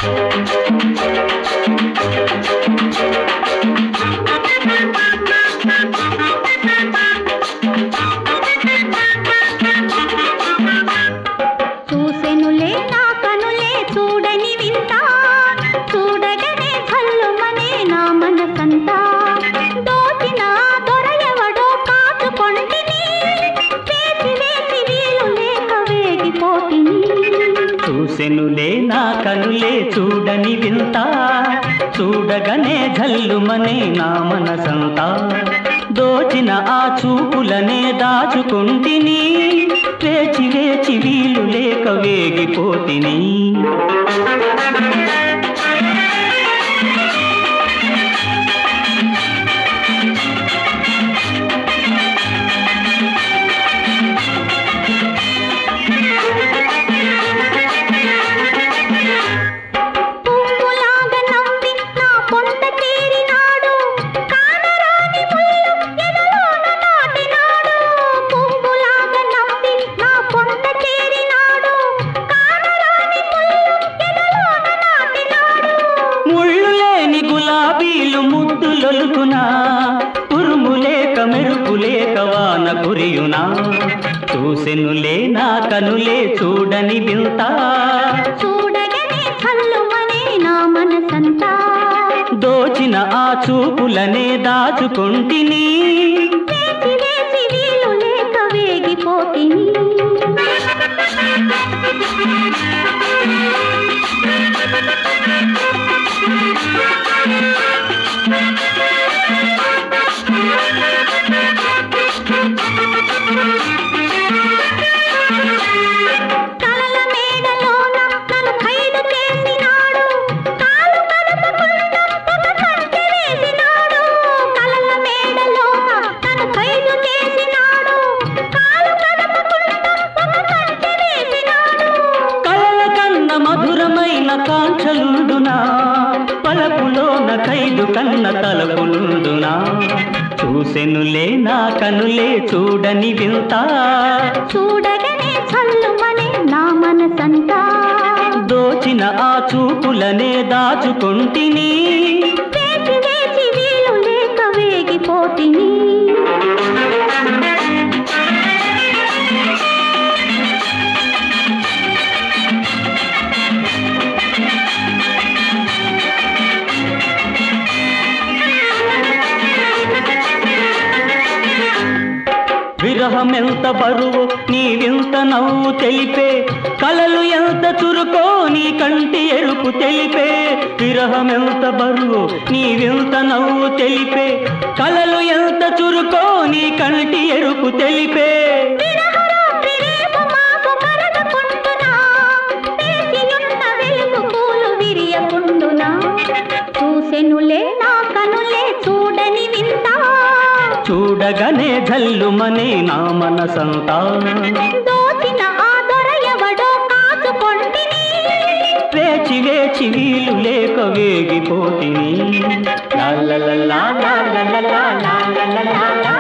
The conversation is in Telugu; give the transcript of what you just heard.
చూసెనులే నా కనులే చూడని వింత చూడగనే చల్లుమనే నా మనసంతా దోచిన దొరయవడో కాచుకొంటిని వేసి వేసి వీలు లేక వేగిపోతిని చూసెనులే నా కనులే చూడని వింత చూడగనే జల్లుమనే నా మనసంతా దోచిన ఆ చూపులనే దాచుకుంటిని వేచి వేచి వీలు లేక వేగిపోతిని పువ్వులాగా నవ్వి నా పొంత చేరినాడు కానరాని ముళ్ళు ఎదలోన నాటినాడు పువ్వులాగా నవ్వి నా పొంత చేరినాడు కానరాని ముళ్ళు ఎదలోన నాటినాడు ముళ్ళు లేని గులాబీలు ముద్దులొలుకునా ఉరుము లేక మెరుపు లేక వాన కురియునా చూసెనులే నా కనులే చూడని వింత చూడగనే చల్లుమనే నా మనసంతా దోచిన ఆ చూపులనే దాచుకుంటిని వేసి వేసి వీలు లేక వేగిపోతిని కలల మేడలోన నన్ను ఖైదు చేసినాడు కాలు కదపకుండా ఒక కంచె వేసినాడు కలల మేడలోన నన్ను ఖైదు చేసినాడు కాలు కదపకుండా ఒక కంచె వేసినాడు కలల కన్న మధురమైన కాంక్షలుండునా పలపులోన ఖైదు కన్న తలపులుండునా చూసెనులే నా కనులే చూడని వింత చూడగనే చల్లుమనే నా మనసంతా దోచిన ఆ చూపులనే దాచుకుంటిని వేచి వేచి వీలు లేక వేగిపోతిని విరహం ఎంత బరువు నీవింత నవ్వు తెలిపే కలలు ఎంత చురుకో నీ కంటి ఎరుపు తెలిపే విరహం ఎంత బరువు నీవింత నవ్వు తెలిపే కలలు ఎంత చురుకో నీ కంటి ఎరుపు తెలిపే విరహరాత్రి రేపు మాకు కరగకుండునా వేచియున్న వెలుగు పూలు విరియకుండునా చూసెనులే నా కనులే చూడని వింత చూడగానే జల్లుమనే నా మనసంతా దోచిన ఆ దొరయవడో కాచుకొంటిని వేచి వేచి వీలు లేక వేగిపోతిని లా లా లా లా లా లా లా లా లా లా లా లా